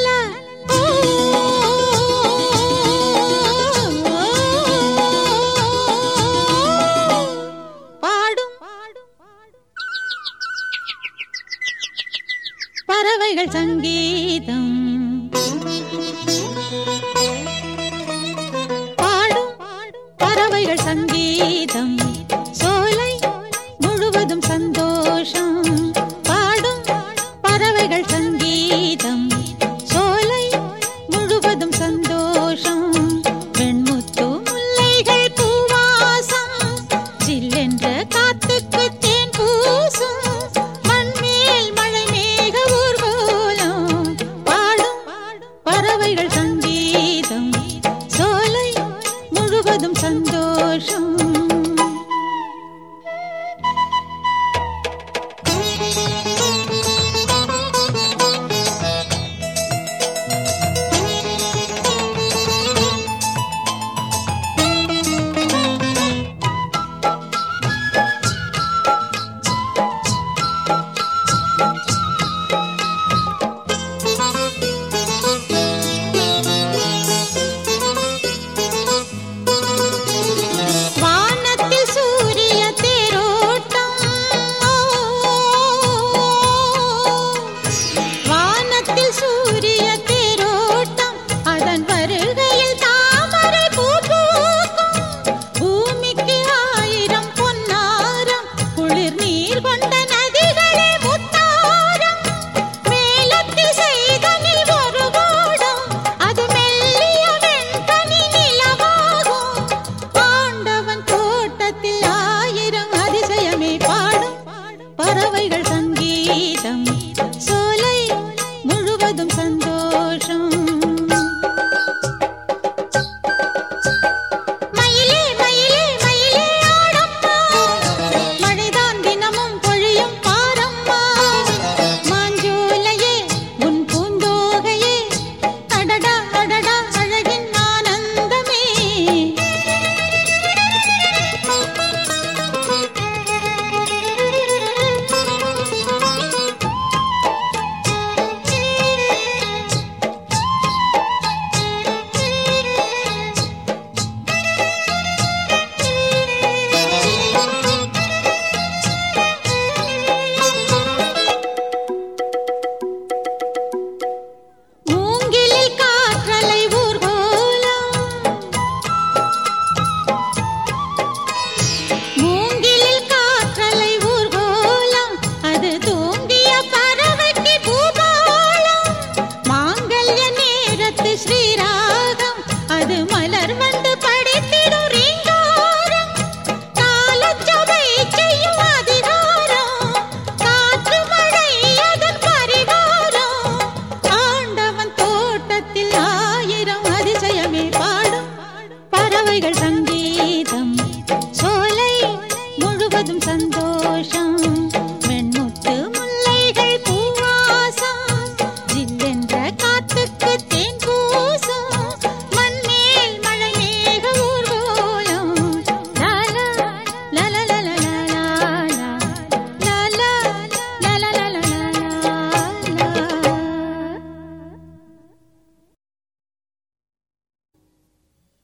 லலலா. ஓ, பாடும் பறவைகள் சங்கீதம் பாடும் பறவைகள் சங்கீதம் சோலை முழுவதும் சந்தோஷம் பாடும் பறவைகள் சங்கீதம் சோலை முழுவதும் சந்தோஷம் வெண்முத்து முல்லைகள் பூவாசம் சில்லென்ற காத்துக்கு தேன் பூசும் மண்மேல் மழை மேக ஊர்வலம் பாடும் பறவைகள் சங்கீதம் சோலை முழுவதும் சந்தோஷம் வானத்தில் சூரிய தேரோட்டம் வானத்தில் சூரிய தேரோட்டம் அதன் வருகையில் தாமரை பூ பூக்கும் பூமிக்கு ஆயிரம் பொன்னாரம் குளிர் நீர் கொண்ட நதிகளே முத்தாரம் மேலத்தில் செய்தனில் ஒரு கோடம் அது மெல்லிய வெண்கனி நிலவாகும் ஆண்டவன் தோட்டத்தில் ஆயிரம் அதிசயமே பாடும் பறவைகள் சங்கீதம் சோலை முழுவதும் சந்தோஷம்